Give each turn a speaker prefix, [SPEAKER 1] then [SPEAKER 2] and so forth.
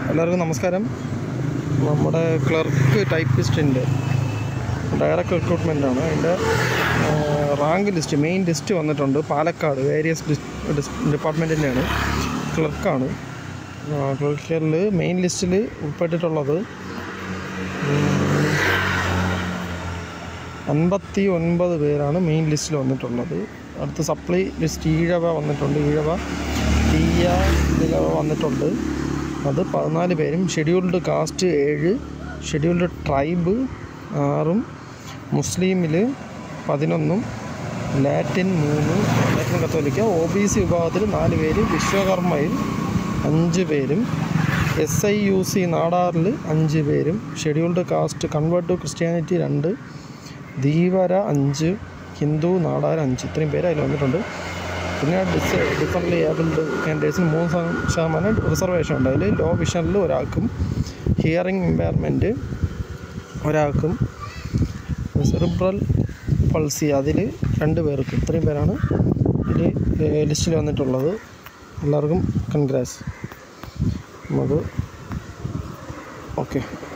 [SPEAKER 1] എല്ലാവർക്കും നമസ്കാരം നമ്മുടെ ക്ലർക്ക് ടൈപ്പിസ്റ്റിൻ്റെ ഡയറക്റ്റ് റിക്രൂട്ട്മെൻ്റ് ആണ് അതിൻ്റെ റാങ്ക് ലിസ്റ്റ് മെയിൻ ലിസ്റ്റ് വന്നിട്ടുണ്ട് പാലക്കാട് വേരിയസ് ഡിപ്പാർട്ട്മെൻറ്റിൻ്റെയാണ് ക്ലർക്കാണ് ക്ലർക്കിൽ മെയിൻ ലിസ്റ്റിൽ ഉൾപ്പെട്ടിട്ടുള്ളത് അൻപത്തി ഒൻപത് പേരാണ് മെയിൻ ലിസ്റ്റിൽ വന്നിട്ടുള്ളത് അടുത്ത സപ്ലൈ ലിസ്റ്റ് ഈഴവ വന്നിട്ടുണ്ട് ഈഴവ തീയ നിലവ വന്നിട്ടുണ്ട് അത് പതിനാല് പേരും ഷെഡ്യൂൾഡ് കാസ്റ്റ് ഏഴ് ഷെഡ്യൂൾഡ് ട്രൈബ് ആറും മുസ്ലിമിൽ പതിനൊന്നും ലാറ്റിൻ മൂന്ന് ലാറ്റിൻ കത്തോലിക്ക ഒ ബി സി വിഭാഗത്തിൽ നാല് പേര് വിശ്വകർമ്മയിൽ അഞ്ച് പേരും എസ് ഐ യു സി നാടാറിൽ അഞ്ച് പേരും scheduled caste converted to Christianity രണ്ട് ധീവര അഞ്ച് ഹിന്ദു നാടാർ അഞ്ച് ഇത്രയും പേര് അതിൽ വന്നിട്ടുണ്ട് പിന്നെ ഡിസ് ഡിഫറൻ്റ് ഏബിൾഡ് കാൻഡിഡേറ്റ്സിന് മൂന്ന് ശതമാനം ശതമാനം റിസർവേഷൻ ഉണ്ട് അതിൽ ലോ വിഷനിൽ ഒരാൾക്കും ഹിയറിംഗ് ഇമ്പയർമെൻറ്റ് ഒരാൾക്കും സെറിബ്രൽ പൾസി അതിൽ രണ്ട് പേർക്ക് ഇത്രയും പേരാണ് ഇതിൽ ലിസ്റ്റിൽ വന്നിട്ടുള്ളത് എല്ലാവർക്കും കൺഗ്രാസ് നമുക്ക് ഓക്കെ